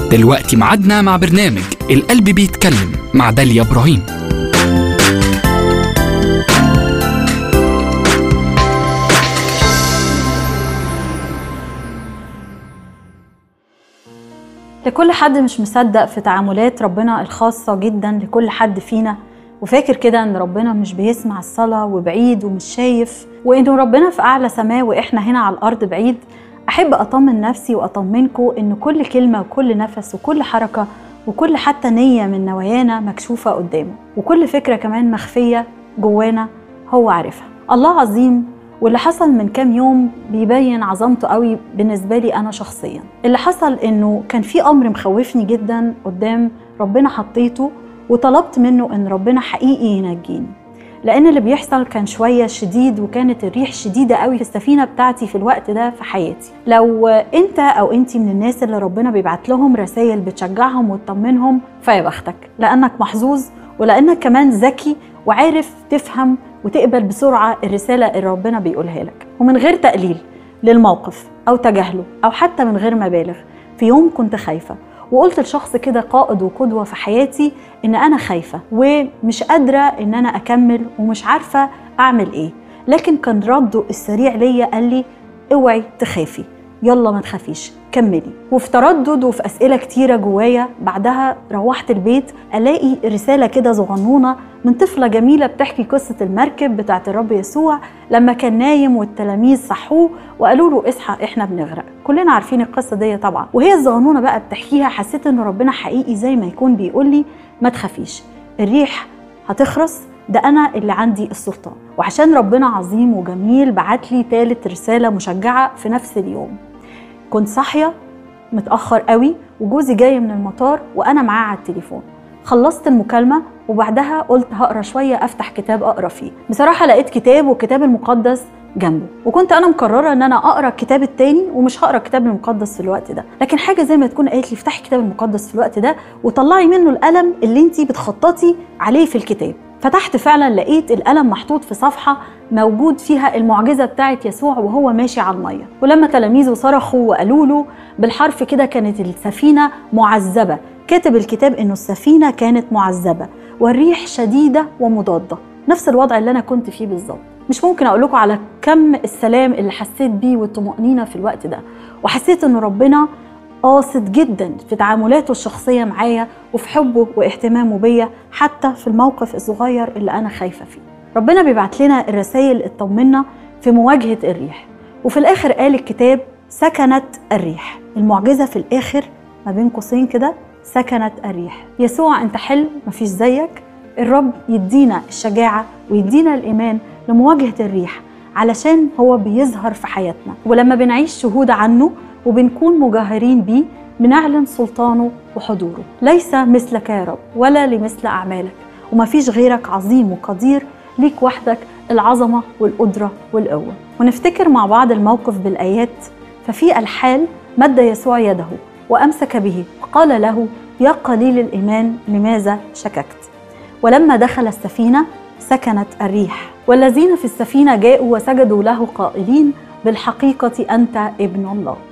دلوقتي ميعادنا مع برنامج القلب بيتكلم مع داليا إبراهيم لكل حد مش مصدق في تعاملات ربنا الخاصة جدا لكل حد فينا وفاكر كده ان ربنا مش بيسمع الصلاة وبعيد ومش شايف وانه ربنا في اعلى سماء واحنا هنا على الارض بعيد احب اطمن نفسي واطمنكم ان كل كلمة وكل نفس وكل حركة وكل حتى نية من نوايانا مكشوفة قدامه وكل فكرة كمان مخفية جوانا هو عارفها الله عظيم واللي حصل من كام يوم بيبين عظمته قوي بالنسبة لي أنا شخصيا اللي حصل إنه كان في أمر مخوفني جدا قدام ربنا حطيته وطلبت منه إن ربنا حقيقي ينجيني لأن اللي بيحصل كان شوية شديد وكانت الريح شديدة قوي في السفينة بتاعتي في الوقت ده في حياتي لو أنت أو أنت من الناس اللي ربنا بيبعت لهم رسائل بتشجعهم وتطمنهم فيا بختك لأنك محظوظ ولأنك كمان ذكي وعارف تفهم وتقبل بسرعة الرسالة اللي ربنا بيقولها لك ومن غير تقليل للموقف أو تجاهله أو حتى من غير مبالغ في يوم كنت خايفة وقلت لشخص كده قائد وقدوة في حياتي إن أنا خايفة ومش قادرة إن أنا أكمل ومش عارفة أعمل إيه لكن كان رده السريع ليا قال لي اوعي تخافي يلا ما تخافيش كملي وفي تردد وفي اسئله كتيره جوايا بعدها روحت البيت الاقي رساله كده صغنونه من طفله جميله بتحكي قصه المركب بتاعه الرب يسوع لما كان نايم والتلاميذ صحوه وقالوا له اصحى احنا بنغرق كلنا عارفين القصه دي طبعا وهي الصغنونه بقى بتحكيها حسيت ان ربنا حقيقي زي ما يكون بيقول لي ما تخافيش الريح هتخرس ده انا اللي عندي السلطان وعشان ربنا عظيم وجميل بعت لي ثالث رساله مشجعه في نفس اليوم كنت صاحيه متاخر قوي وجوزي جاي من المطار وانا معاه على التليفون خلصت المكالمه وبعدها قلت هقرا شويه افتح كتاب اقرا فيه بصراحه لقيت كتاب والكتاب المقدس جنبه وكنت انا مقرره ان انا اقرا الكتاب التاني ومش هقرا الكتاب المقدس في الوقت ده لكن حاجه زي ما تكون قالت لي افتحي الكتاب المقدس في الوقت ده وطلعي منه القلم اللي انت بتخططي عليه في الكتاب فتحت فعلا لقيت القلم محطوط في صفحه موجود فيها المعجزه بتاعت يسوع وهو ماشي على الميه ولما تلاميذه صرخوا وقالوا له بالحرف كده كانت السفينه معذبه كاتب الكتاب انه السفينه كانت معذبه والريح شديده ومضاده نفس الوضع اللي انا كنت فيه بالظبط مش ممكن اقول لكم على كم السلام اللي حسيت بيه والطمانينه في الوقت ده وحسيت ان ربنا قاصد جدا في تعاملاته الشخصيه معايا وفي حبه واهتمامه بيا حتى في الموقف الصغير اللي انا خايفه فيه ربنا بيبعت لنا الرسائل الطمنا في مواجهه الريح وفي الاخر قال الكتاب سكنت الريح المعجزه في الاخر ما بين قوسين كده سكنت الريح يسوع انت حلو مفيش زيك الرب يدينا الشجاعه ويدينا الايمان لمواجهه الريح علشان هو بيظهر في حياتنا ولما بنعيش شهود عنه وبنكون مجاهرين بيه بنعلن سلطانه وحضوره ليس مثلك يا رب ولا لمثل أعمالك ومفيش غيرك عظيم وقدير ليك وحدك العظمة والقدرة والقوة ونفتكر مع بعض الموقف بالآيات ففي الحال مد يسوع يده وأمسك به وقال له يا قليل الإيمان لماذا شككت ولما دخل السفينة سكنت الريح والذين في السفينة جاءوا وسجدوا له قائلين بالحقيقة أنت ابن الله